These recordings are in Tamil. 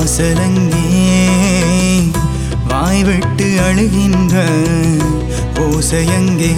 வாசலங்கே வாய் விட்டு அழுகின்ற ஓசையங்கே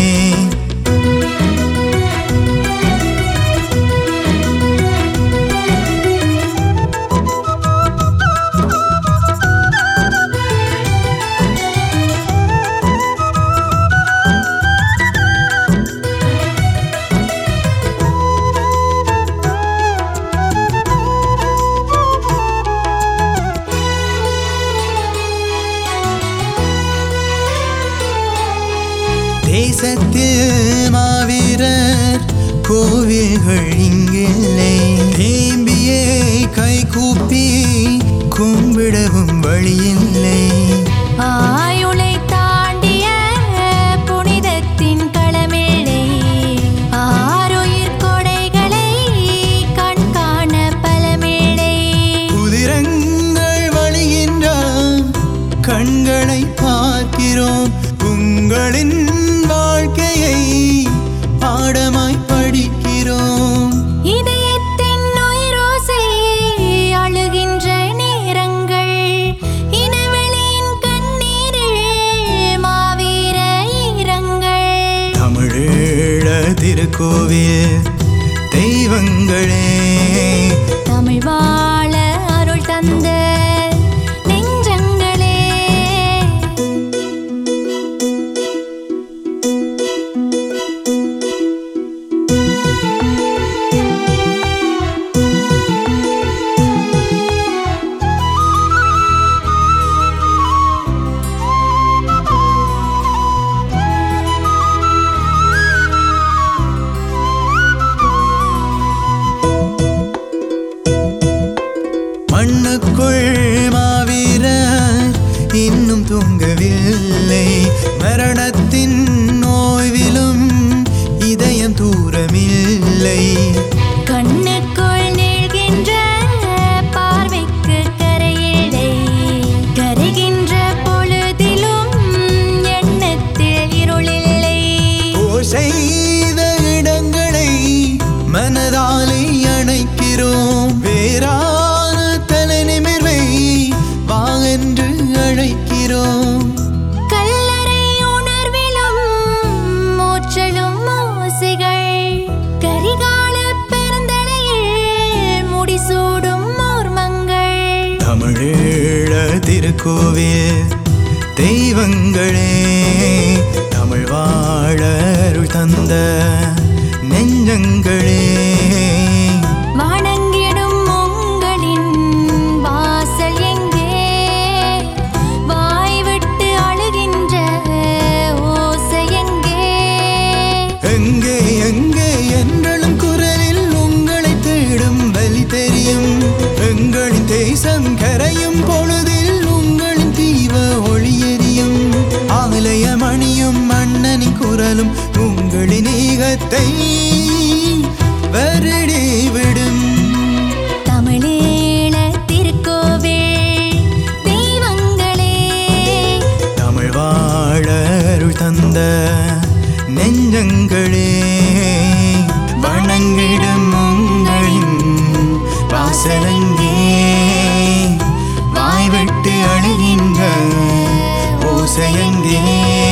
தேசத்தில் மாவீரர் கோவில்கள் இங்கில்லை தேம்பியே கை கூப்பி கும்பிடவும் வழியில்லை ஆயுளை தாண்டிய புனிதத்தின் களமில்லை ஆருயிர் கொடைகளை கண்காண பலமில்லை குதிரங்கள் வழிகின்ற கண்களை பார்க்கிறோம் உங்களின் வாழ்க்கையை பாடமாய் படிக்கிறோம் இதயத்தின் உயிரோசை அழுகின்ற நேரங்கள் இனவெளியின் கண்ணீரில் மாவீர ஈரங்கள் தமிழீழ திருக்கோவில் தெய்வங்களே தமிழ் வாழ அருள் தந்த நெஞ்சங்களே மண்ணுக்குள் மாவீரர் இன்னும் தூங்கவில்லை மரணத்தின் நோய்விலும் இதயம் தூரமில்லை கண்ணுக்குள் நீள்கின்ற பார்வைக்கு கரையில்லை கரைகின்ற பொழுதிலும் எண்ணத்தில் இருளில்லை போர் செய்த இடங்களை மனதாலே அணைக்கிறோம் வேறான தலை நிமிர்வை வா என்று அழைக்கிறோம் கல்லறை உணர்விலும் மூச்சலும் ஓசைகள் கரிகால பெருந்தலையில் முடிசூடும் ஓர்மங்கள் தமிழீழ திருக்கோவில் தெய்வங்களே தமிழ் வாழ அருள் தந்த நெஞ்சங்களே வணங்கிடும் உங்களின் வாசல் எங்கே வாய் விட்டு அழுகின்ற ஓசை எங்கே எங்கே எங்கே என்றளும் குரலில் உங்களை தேடும் வழி தெரியும் எங்களின் தேசம் கரையும் பொழுதில் உங்களின் தீவ ஒளி எரியும் ஆலய மணியும் மன்னனின் குரலும் உங்களின் ஈகத்தை வருடி விடும் தமிழீழ திருக்கோவில் தெய்வங்களே தமிழ் வாழ அருள் தந்த நெஞ்சங்களே வணங்கிடும் உங்களின் வாசலங்கே வாய் விட்டு அழுகின்ற ஓசையங்கே